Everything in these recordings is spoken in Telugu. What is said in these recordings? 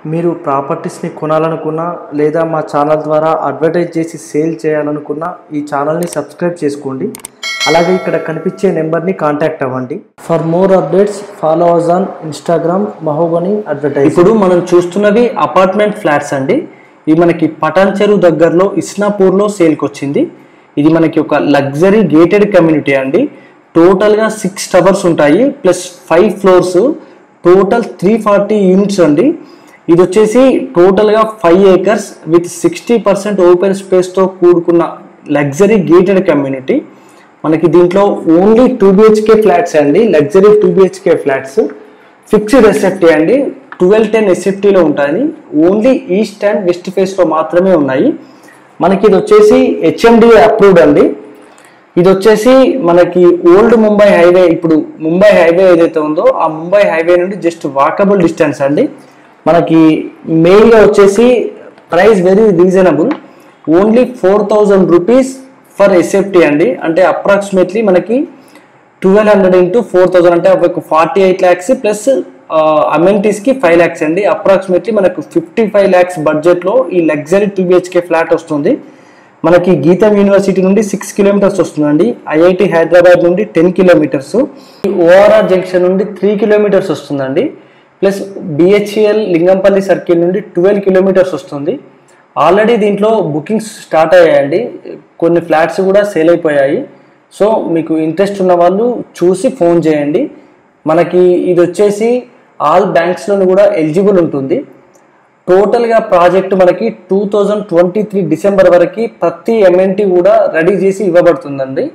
మీరు ప్రాపర్టీస్ని కొనాలనుకున్నా లేదా మా ఛానల్ ద్వారా అడ్వర్టైజ్ చేసి సేల్ చేయాలనుకున్నా ఈ ఛానల్ని సబ్స్క్రైబ్ చేసుకోండి అలాగే ఇక్కడ కనిపించే నెంబర్ని కాంటాక్ట్ అవ్వండి for more updates follow us on Instagram మహోబని అడ్వర్టైజ్ ఇప్పుడు మనం చూస్తున్నవి అపార్ట్మెంట్ ఫ్లాట్స్ అండి ఇది మనకి పటాన్ చెరువు దగ్గరలో ఇస్నాపూర్లో సేల్కి వచ్చింది ఇది మనకి ఒక లగ్జరీ గేటెడ్ కమ్యూనిటీ అండి టోటల్గా సిక్స్ టవర్స్ ఉంటాయి plus five floors total three forty units అండి ఇది వచ్చేసి టోటల్గా five acres with sixty percent open స్పేస్తో కూడుకున్న లగ్జరీ గేటెడ్ కమ్యూనిటీ మనకి దీంట్లో ఓన్లీ టూ బిహెచ్కే ఫ్లాట్స్ అండి luxury two BHK flats fixed SFT అండి ట్వెల్వ్ టెన్ ఎస్ఎఫ్టీలో ఉంటాయి ఓన్లీ ఈస్ట్ అండ్ వెస్ట్ ఫేస్లో మాత్రమే ఉన్నాయి మనకి ఇది వచ్చేసి హెచ్ఎండిఏ అప్రూవ్డ్ అండి ఇది వచ్చేసి మనకి ఓల్డ్ ముంబై హైవే ఇప్పుడు ముంబై హైవే ఏదైతే ఉందో ఆ ముంబై హైవే నుండి జస్ట్ వాకబుల్ డిస్టెన్స్ అండి మనకి మెయిన్గా వచ్చేసి price very reasonable only four thousand rupees for SFT అండి అంటే అప్రాక్సిమేట్లీ మనకి twelve hundred into four thousand అంటే ఒక ఫార్టీ ఎయిట్ ల్యాక్స్ ప్లస్ అమెంటీస్కి ఫైవ్ ల్యాక్స్ అండి అప్రాక్సిమేట్లీ మనకు ఫిఫ్టీ ఫైవ్ ల్యాక్స్ బడ్జెట్లో ఈ లగ్జరీ టూ బిహెచ్కే ఫ్లాట్ వస్తుంది మనకి గీతం యూనివర్సిటీ నుండి సిక్స్ కిలోమీటర్స్ వస్తుందండి ఐఐటి హైదరాబాద్ నుండి టెన్ కిలోమీటర్స్ ఓఆర్ఆర్ జంక్షన్ నుండి త్రీ కిలోమీటర్స్ వస్తుందండి ప్లస్ బిహెచ్ఎల్ లింగంపల్లి సర్కిల్ నుండి ట్వెల్వ్ కిలోమీటర్స్ వస్తుంది ఆల్రెడీ దీంట్లో బుకింగ్స్ స్టార్ట్ అయ్యాయండి కొన్ని ఫ్లాట్స్ కూడా సేల్ అయిపోయాయి సో మీకు ఇంట్రెస్ట్ ఉన్న వాళ్ళు చూసి ఫోన్ చేయండి మనకి ఇది వచ్చేసి ఆల్ బ్యాంక్స్లోని కూడా ఎలిజిబుల్ ఉంటుంది టోటల్గా ప్రాజెక్ట్ మనకి two thousand twenty three December వరకు ప్రతి ఎంఎన్టీ కూడా రెడీ చేసి ఇవ్వబడుతుందండి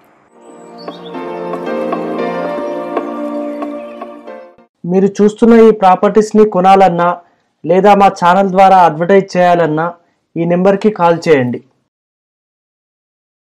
మీరు చూస్తున్న ఈ ప్రాపర్టీస్ని కొనాలన్నా లేదా మా ఛానల్ ద్వారా అడ్వర్టైజ్ చేయాలన్నా ఈ నెంబర్కి కాల్ చేయండి